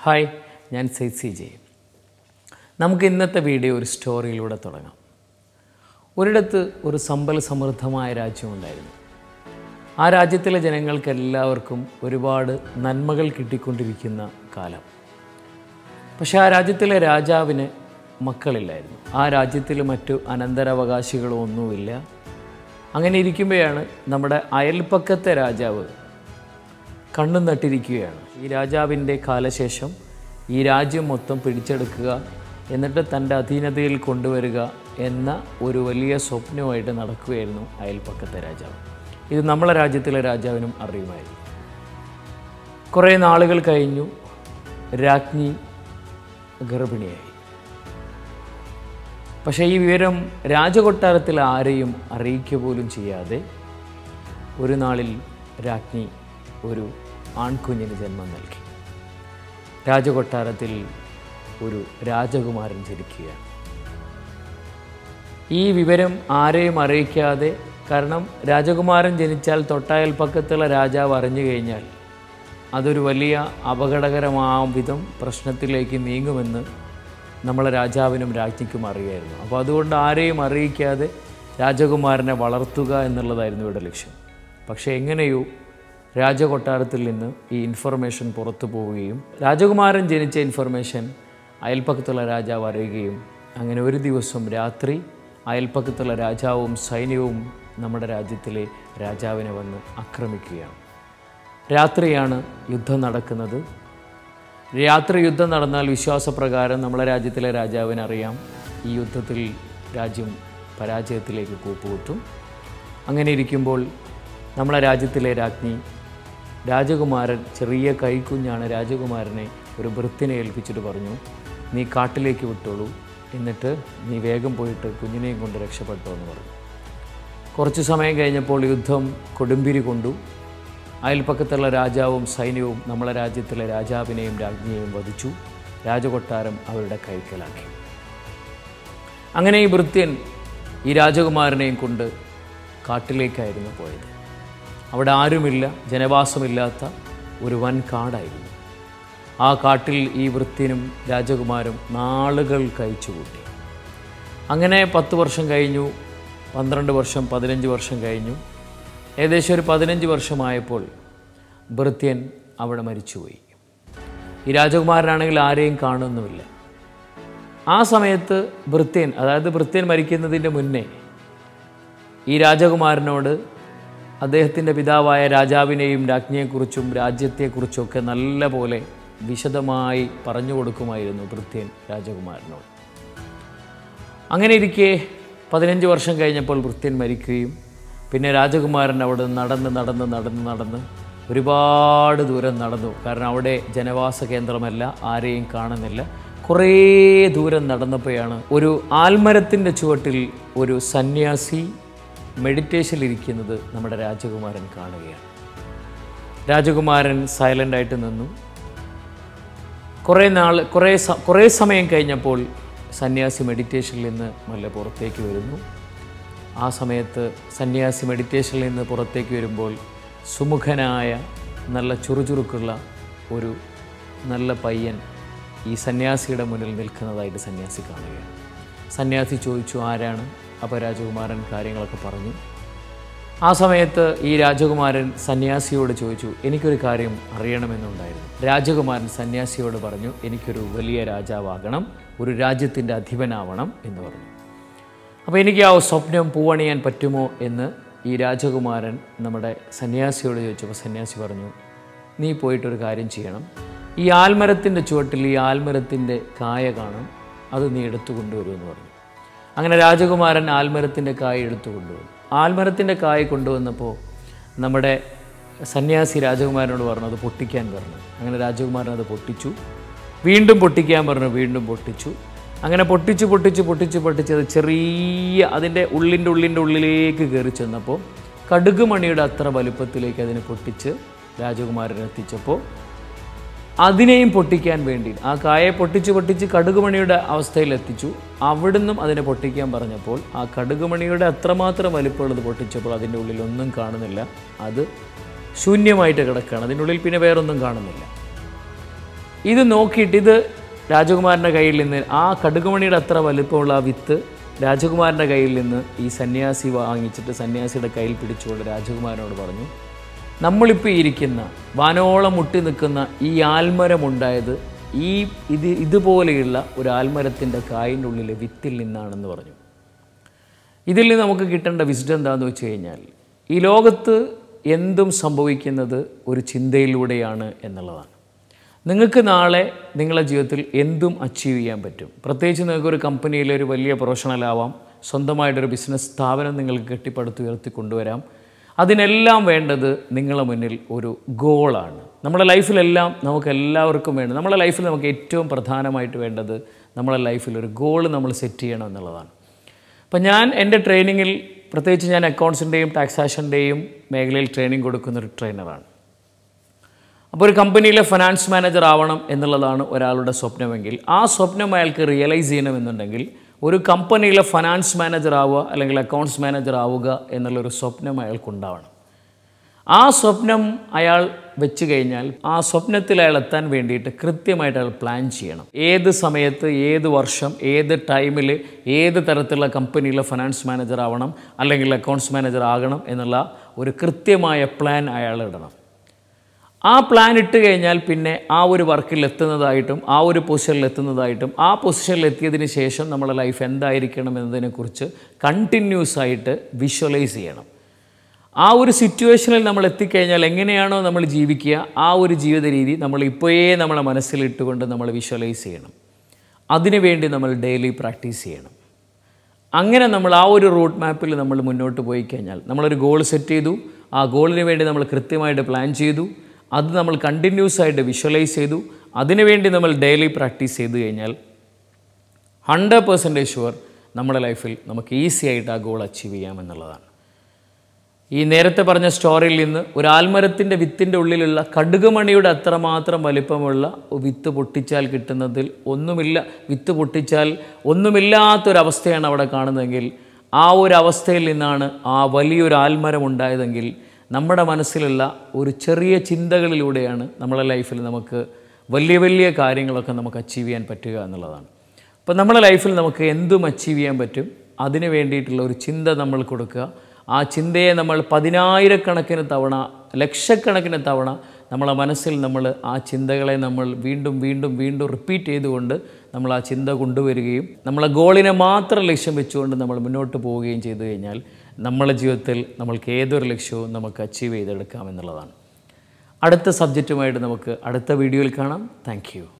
hi ഞാൻ സെയ്സി J നമുക്ക് ഇന്നത്തെ വീഡിയോ ഒരു സ്റ്റോറിയിലൂടെ തുടങ്ങാം ഒരിടത്ത് ഒരു സമ്പൽ സമൃദ്ധമായ രാജ്യമുണ്ടായിരുന്നു ആ രാജ്യത്തിലെ ജനങ്ങൾക്ക് എല്ലാവർക്കും ഒരുപാട് നന്മകൾ കിട്ടിക്കൊണ്ടിരിക്കുന്ന കാലം പക്ഷേ ആ രാജ്യത്തിലെ രാജാവിന് മക്കളില്ലായിരുന്നു ആ രാജ്യത്തിൽ മറ്റു അനന്തരാവകാശികളോ ഒന്നുമില്ല അങ്ങനെ ഇരിക്കുമ്പോഴാണ് നമ്മുടെ അയൽപ്പക്കത്തെ രാജാവ് കണ്ണും നട്ടിരിക്കുകയാണ് ഈ രാജാവിൻ്റെ കാലശേഷം ഈ രാജ്യം മൊത്തം പിടിച്ചെടുക്കുക എന്നിട്ട് തൻ്റെ അധീനതയിൽ കൊണ്ടുവരിക എന്ന ഒരു വലിയ സ്വപ്നവുമായിട്ട് നടക്കുകയായിരുന്നു അയൽപ്പക്കത്തെ രാജാവ് ഇത് നമ്മളെ രാജ്യത്തിലെ രാജാവിനും അറിയുമായിരുന്നു കുറേ നാളുകൾ കഴിഞ്ഞു രാജ്ഞി ഗർഭിണിയായി പക്ഷേ ഈ വിവരം രാജകൊട്ടാരത്തിൽ ആരെയും അറിയിക്കുക പോലും ചെയ്യാതെ ഒരു നാളിൽ രാജ്ഞി ഒരു ആൺകുഞ്ഞിന് ജന്മം നൽകി രാജകൊട്ടാരത്തിൽ ഒരു രാജകുമാരൻ ജനിക്കുകയാണ് ഈ വിവരം ആരെയും അറിയിക്കാതെ കാരണം രാജകുമാരൻ ജനിച്ചാൽ തൊട്ടായൽ പക്കത്തുള്ള രാജാവ് അറിഞ്ഞു കഴിഞ്ഞാൽ അതൊരു വലിയ അപകടകരമാം വിധം പ്രശ്നത്തിലേക്ക് നീങ്ങുമെന്ന് നമ്മളെ രാജാവിനും രാജ്ഞിക്കും അറിയായിരുന്നു അപ്പോൾ അതുകൊണ്ട് ആരെയും അറിയിക്കാതെ രാജകുമാരനെ വളർത്തുക എന്നുള്ളതായിരുന്നു ഇവിടെ ലക്ഷ്യം പക്ഷേ എങ്ങനെയോ രാജകൊട്ടാരത്തിൽ നിന്ന് ഈ ഇൻഫർമേഷൻ പുറത്തു പോവുകയും രാജകുമാരൻ ജനിച്ച ഇൻഫർമേഷൻ അയൽപ്പക്കത്തുള്ള രാജാവ് അറിയുകയും അങ്ങനെ ഒരു ദിവസം രാത്രി അയൽപ്പക്കത്തുള്ള രാജാവും സൈന്യവും നമ്മുടെ രാജ്യത്തിലെ രാജാവിനെ വന്ന് ആക്രമിക്കുകയാണ് രാത്രിയാണ് യുദ്ധം നടക്കുന്നത് രാത്രി യുദ്ധം നടന്നാൽ വിശ്വാസപ്രകാരം നമ്മളെ രാജ്യത്തിലെ രാജാവിന് അറിയാം ഈ യുദ്ധത്തിൽ രാജ്യം പരാജയത്തിലേക്ക് കൂപ്പുകുത്തും അങ്ങനെ ഇരിക്കുമ്പോൾ നമ്മളെ രാജ്യത്തിലെ രാജ്ഞി രാജകുമാരൻ ചെറിയ കൈക്കുഞ്ഞാണ് രാജകുമാരനെ ഒരു വൃത്തിനെ ഏൽപ്പിച്ചിട്ട് പറഞ്ഞു നീ കാട്ടിലേക്ക് വിട്ടോളൂ എന്നിട്ട് നീ വേഗം പോയിട്ട് കുഞ്ഞിനെയും കൊണ്ട് രക്ഷപ്പെട്ടോ എന്ന് പറഞ്ഞു കുറച്ച് സമയം കഴിഞ്ഞപ്പോൾ യുദ്ധം കൊടുമ്പിരി കൊണ്ടു അയൽപ്പക്കത്തുള്ള രാജാവും സൈന്യവും നമ്മളെ രാജ്യത്തിലെ രാജാവിനെയും രാജ്ഞിയെയും വധിച്ചു രാജകൊട്ടാരം അവരുടെ കൈക്കലാക്കി അങ്ങനെ ഈ ഭൃത്യൻ ഈ രാജകുമാരനെയും കൊണ്ട് കാട്ടിലേക്കായിരുന്നു പോയത് അവിടെ ആരുമില്ല ജനവാസമില്ലാത്ത ഒരു വൻ കാടായിരുന്നു ആ കാട്ടിൽ ഈ വൃത്യനും രാജകുമാരും നാളുകൾ കഴിച്ചുകൂട്ടി അങ്ങനെ പത്ത് വർഷം കഴിഞ്ഞു പന്ത്രണ്ട് വർഷം പതിനഞ്ച് വർഷം കഴിഞ്ഞു ഏകദേശം ഒരു പതിനഞ്ച് വർഷമായപ്പോൾ ഭൃത്യൻ അവിടെ മരിച്ചുപോയി ഈ രാജകുമാരനാണെങ്കിൽ ആരെയും കാണുന്നുമില്ല ആ സമയത്ത് ഭൃത്യൻ അതായത് ഭൃത്യൻ മരിക്കുന്നതിൻ്റെ മുന്നേ ഈ രാജകുമാരനോട് അദ്ദേഹത്തിൻ്റെ പിതാവായ രാജാവിനെയും രാജ്ഞിയെക്കുറിച്ചും രാജ്യത്തെക്കുറിച്ചൊക്കെ നല്ല പോലെ വിശദമായി പറഞ്ഞു കൊടുക്കുമായിരുന്നു ഭൃത്യൻ രാജകുമാരനോട് അങ്ങനെ ഇരിക്കെ പതിനഞ്ച് വർഷം കഴിഞ്ഞപ്പോൾ ഭൃത്യൻ മരിക്കുകയും പിന്നെ രാജകുമാരൻ അവിടെ നടന്ന് നടന്ന് നടന്ന് നടന്ന് ഒരുപാട് ദൂരം നടന്നു കാരണം അവിടെ ജനവാസ കേന്ദ്രമല്ല ആരെയും കാണുന്നില്ല കുറേ ദൂരം നടന്നപ്പോഴാണ് ഒരു ആൽമരത്തിൻ്റെ ചുവട്ടിൽ ഒരു സന്യാസി മെഡിറ്റേഷനിൽ ഇരിക്കുന്നത് നമ്മുടെ രാജകുമാരൻ കാണുകയാണ് രാജകുമാരൻ സൈലൻ്റായിട്ട് നിന്നു കുറേ നാൾ കുറേ സ- കുറേ സമയം കഴിഞ്ഞപ്പോൾ സന്യാസി മെഡിറ്റേഷനിൽ നിന്ന് നല്ല പുറത്തേക്ക് വരുന്നു ആ സമയത്ത് സന്യാസി മെഡിറ്റേഷനിൽ നിന്ന് പുറത്തേക്ക് വരുമ്പോൾ സുമുഖനായ നല്ല ചുറുചുറുക്കുള്ള ഒരു നല്ല പയ്യൻ ഈ സന്യാസിയുടെ മുന്നിൽ നിൽക്കുന്നതായിട്ട് സന്യാസി കാണുകയാണ് സന്യാസി ചോദിച്ചു ആരാണ് അപ്പോൾ രാജകുമാരൻ കാര്യങ്ങളൊക്കെ പറഞ്ഞു ആ സമയത്ത് ഈ രാജകുമാരൻ സന്യാസിയോട് ചോദിച്ചു എനിക്കൊരു കാര്യം അറിയണമെന്നുണ്ടായിരുന്നു രാജകുമാരൻ സന്യാസിയോട് പറഞ്ഞു എനിക്കൊരു വലിയ രാജാവാകണം ഒരു രാജ്യത്തിൻ്റെ അധിപനാവണം എന്ന് പറഞ്ഞു അപ്പോൾ എനിക്ക് ആ സ്വപ്നം പൂവണിയാൻ പറ്റുമോ എന്ന് ഈ രാജകുമാരൻ നമ്മുടെ സന്യാസിയോട് ചോദിച്ചപ്പോൾ സന്യാസി പറഞ്ഞു നീ പോയിട്ടൊരു കാര്യം ചെയ്യണം ഈ ആൽമരത്തിൻ്റെ ചുവട്ടിൽ ഈ ആൽമരത്തിൻ്റെ കായ കാണും അത് നീ എടുത്തു കൊണ്ടുവരുമെന്ന് പറഞ്ഞു അങ്ങനെ രാജകുമാരൻ ആൽമരത്തിൻ്റെ കായ എടുത്തു കൊണ്ടുവന്നു ആൽമരത്തിൻ്റെ കായ കൊണ്ടുവന്നപ്പോൾ നമ്മുടെ സന്യാസി രാജകുമാരനോട് പറഞ്ഞു അത് പൊട്ടിക്കാൻ പറഞ്ഞു അങ്ങനെ രാജകുമാരൻ അത് പൊട്ടിച്ചു വീണ്ടും പൊട്ടിക്കാൻ പറഞ്ഞു വീണ്ടും പൊട്ടിച്ചു അങ്ങനെ പൊട്ടിച്ച് പൊട്ടിച്ച് പൊട്ടിച്ച് പൊട്ടിച്ച് അത് ചെറിയ അതിൻ്റെ ഉള്ളിൻ്റെ ഉള്ളിൻ്റെ ഉള്ളിലേക്ക് കയറി ചെന്നപ്പോൾ കടുക് മണിയുടെ അത്ര വലുപ്പത്തിലേക്ക് അതിനെ പൊട്ടിച്ച് രാജകുമാരൻ എത്തിച്ചപ്പോൾ അതിനെയും പൊട്ടിക്കാൻ വേണ്ടി ആ കായെ പൊട്ടിച്ച് പൊട്ടിച്ച് കടുകുമണിയുടെ അവസ്ഥയിലെത്തിച്ചു അവിടുന്നും അതിനെ പൊട്ടിക്കാൻ പറഞ്ഞപ്പോൾ ആ കടുകുമണിയുടെ അത്രമാത്രം വലിപ്പമുള്ളത് പൊട്ടിച്ചപ്പോൾ അതിൻ്റെ ഉള്ളിൽ ഒന്നും കാണുന്നില്ല അത് ശൂന്യമായിട്ട് കിടക്കുകയാണ് അതിൻ്റെ ഉള്ളിൽ പിന്നെ വേറൊന്നും കാണുന്നില്ല ഇത് നോക്കിയിട്ട് ഇത് രാജകുമാരൻ്റെ കയ്യിൽ നിന്ന് ആ കടുകുമണിയുടെ അത്ര വലുപ്പമുള്ള ആ വിത്ത് രാജകുമാരൻ്റെ കയ്യിൽ നിന്ന് ഈ സന്യാസി വാങ്ങിച്ചിട്ട് സന്യാസിയുടെ കയ്യിൽ പിടിച്ചുകൊണ്ട് രാജകുമാരനോട് പറഞ്ഞു നമ്മളിപ്പോൾ ഇരിക്കുന്ന വാനോളം മുട്ടി നിൽക്കുന്ന ഈ ആൽമരം ഉണ്ടായത് ഈ ഇത് ഇതുപോലെയുള്ള ഒരു ആൽമരത്തിൻ്റെ കായിൻ്റെ ഉള്ളിലെ വിത്തിൽ നിന്നാണെന്ന് പറഞ്ഞു ഇതിൽ നിന്ന് നമുക്ക് കിട്ടേണ്ട വിസ്ഡം എന്താണെന്ന് വെച്ച് കഴിഞ്ഞാൽ ഈ ലോകത്ത് എന്തും സംഭവിക്കുന്നത് ഒരു ചിന്തയിലൂടെയാണ് എന്നുള്ളതാണ് നിങ്ങൾക്ക് നാളെ നിങ്ങളുടെ ജീവിതത്തിൽ എന്തും അച്ചീവ് ചെയ്യാൻ പറ്റും പ്രത്യേകിച്ച് നിങ്ങൾക്ക് ഒരു കമ്പനിയിലെ ഒരു വലിയ പ്രൊഫഷണൽ ആവാം സ്വന്തമായിട്ടൊരു ബിസിനസ് സ്ഥാപനം നിങ്ങൾക്ക് കെട്ടിപ്പടുത്ത് ഉയർത്തി കൊണ്ടുവരാം അതിനെല്ലാം വേണ്ടത് നിങ്ങളുടെ മുന്നിൽ ഒരു ഗോളാണ് നമ്മുടെ ലൈഫിലെല്ലാം നമുക്ക് എല്ലാവർക്കും വേണ്ടത് നമ്മുടെ ലൈഫിൽ നമുക്ക് ഏറ്റവും പ്രധാനമായിട്ട് വേണ്ടത് നമ്മുടെ ലൈഫിൽ ഒരു ഗോൾ നമ്മൾ സെറ്റ് ചെയ്യണം എന്നുള്ളതാണ് അപ്പം ഞാൻ എൻ്റെ ട്രെയിനിങ്ങിൽ പ്രത്യേകിച്ച് ഞാൻ അക്കൗണ്ട്സിൻ്റെയും ടാക്സാഷൻ്റെയും മേഖലയിൽ ട്രെയിനിങ് കൊടുക്കുന്ന ഒരു ട്രെയിനറാണ് അപ്പോൾ ഒരു കമ്പനിയിലെ ഫിനാൻസ് മാനേജർ ആവണം എന്നുള്ളതാണ് ഒരാളുടെ സ്വപ്നമെങ്കിൽ ആ സ്വപ്നം അയാൾക്ക് റിയലൈസ് ചെയ്യണമെന്നുണ്ടെങ്കിൽ ഒരു കമ്പനിയിലെ ഫിനാൻസ് മാനേജർ ആവുക അല്ലെങ്കിൽ അക്കൗണ്ട്സ് മാനേജർ ആവുക എന്നുള്ളൊരു സ്വപ്നം അയാൾക്കുണ്ടാവണം ആ സ്വപ്നം അയാൾ വെച്ച് കഴിഞ്ഞാൽ ആ സ്വപ്നത്തിൽ അയാൾ എത്താൻ വേണ്ടിയിട്ട് കൃത്യമായിട്ട് അയാൾ പ്ലാൻ ചെയ്യണം ഏത് സമയത്ത് ഏത് വർഷം ഏത് ടൈമിൽ ഏത് തരത്തിലുള്ള കമ്പനിയിലെ ഫിനാൻസ് മാനേജർ ആവണം അല്ലെങ്കിൽ അക്കൗണ്ട്സ് മാനേജർ ആകണം എന്നുള്ള ഒരു കൃത്യമായ പ്ലാൻ അയാൾ ഇടണം ആ പ്ലാൻ ഇട്ട് കഴിഞ്ഞാൽ പിന്നെ ആ ഒരു വർക്കിൽ എത്തുന്നതായിട്ടും ആ ഒരു പൊസിഷനിൽ എത്തുന്നതായിട്ടും ആ പൊസിഷനിൽ എത്തിയതിന് ശേഷം നമ്മുടെ ലൈഫ് എന്തായിരിക്കണം എന്നതിനെക്കുറിച്ച് കണ്ടിന്യൂസ് ആയിട്ട് വിഷ്വലൈസ് ചെയ്യണം ആ ഒരു സിറ്റുവേഷനിൽ നമ്മൾ എത്തിക്കഴിഞ്ഞാൽ എങ്ങനെയാണോ നമ്മൾ ജീവിക്കുക ആ ഒരു ജീവിത രീതി നമ്മൾ ഇപ്പോഴേ നമ്മളെ മനസ്സിലിട്ടുകൊണ്ട് നമ്മൾ വിഷ്വലൈസ് ചെയ്യണം അതിനുവേണ്ടി നമ്മൾ ഡെയിലി പ്രാക്ടീസ് ചെയ്യണം അങ്ങനെ നമ്മൾ ആ ഒരു റൂട്ട് മാപ്പിൽ നമ്മൾ മുന്നോട്ട് പോയി കഴിഞ്ഞാൽ നമ്മളൊരു ഗോൾ സെറ്റ് ചെയ്തു ആ ഗോളിന് വേണ്ടി നമ്മൾ കൃത്യമായിട്ട് പ്ലാൻ ചെയ്തു അത് നമ്മൾ കണ്ടിന്യൂസ് ആയിട്ട് വിഷ്വലൈസ് ചെയ്തു അതിനുവേണ്ടി നമ്മൾ ഡെയിലി പ്രാക്ടീസ് ചെയ്ത് കഴിഞ്ഞാൽ ഹൺഡ്രഡ് പെർസെൻറ്റേജ് ഷുവർ നമ്മുടെ ലൈഫിൽ നമുക്ക് ഈസി ആയിട്ട് ആ ഗോൾ അച്ചീവ് ചെയ്യാമെന്നുള്ളതാണ് ഈ നേരത്തെ പറഞ്ഞ സ്റ്റോറിയിൽ നിന്ന് ഒരു ആൽമരത്തിൻ്റെ വിത്തിൻ്റെ ഉള്ളിലുള്ള കടുകുമണിയുടെ അത്രമാത്രം വലിപ്പമുള്ള വിത്ത് പൊട്ടിച്ചാൽ കിട്ടുന്നതിൽ ഒന്നുമില്ല വിത്ത് പൊട്ടിച്ചാൽ ഒന്നുമില്ലാത്തൊരവസ്ഥയാണ് അവിടെ കാണുന്നതെങ്കിൽ ആ ഒരു അവസ്ഥയിൽ നിന്നാണ് ആ വലിയൊരു ആൽമരം ഉണ്ടായതെങ്കിൽ നമ്മുടെ മനസ്സിലുള്ള ഒരു ചെറിയ ചിന്തകളിലൂടെയാണ് നമ്മളെ ലൈഫിൽ നമുക്ക് വലിയ വലിയ കാര്യങ്ങളൊക്കെ നമുക്ക് അച്ചീവ് ചെയ്യാൻ പറ്റുക എന്നുള്ളതാണ് അപ്പോൾ നമ്മുടെ ലൈഫിൽ നമുക്ക് എന്തും അച്ചീവ് ചെയ്യാൻ പറ്റും അതിന് വേണ്ടിയിട്ടുള്ള ഒരു ചിന്ത നമ്മൾ കൊടുക്കുക ആ ചിന്തയെ നമ്മൾ പതിനായിരക്കണക്കിന് തവണ ലക്ഷക്കണക്കിന് തവണ നമ്മളെ മനസ്സിൽ നമ്മൾ ആ ചിന്തകളെ നമ്മൾ വീണ്ടും വീണ്ടും വീണ്ടും റിപ്പീറ്റ് ചെയ്തുകൊണ്ട് നമ്മൾ ആ ചിന്ത കൊണ്ടുവരികയും നമ്മളെ ഗോളിനെ മാത്രം ലക്ഷ്യം വെച്ചുകൊണ്ട് നമ്മൾ മുന്നോട്ട് പോവുകയും ചെയ്തു കഴിഞ്ഞാൽ നമ്മളെ ജീവിതത്തിൽ നമ്മൾക്ക് ഏതൊരു ലക്ഷ്യവും നമുക്ക് അച്ചീവ് ചെയ്തെടുക്കാം എന്നുള്ളതാണ് അടുത്ത സബ്ജക്റ്റുമായിട്ട് നമുക്ക് അടുത്ത വീഡിയോയിൽ കാണാം താങ്ക്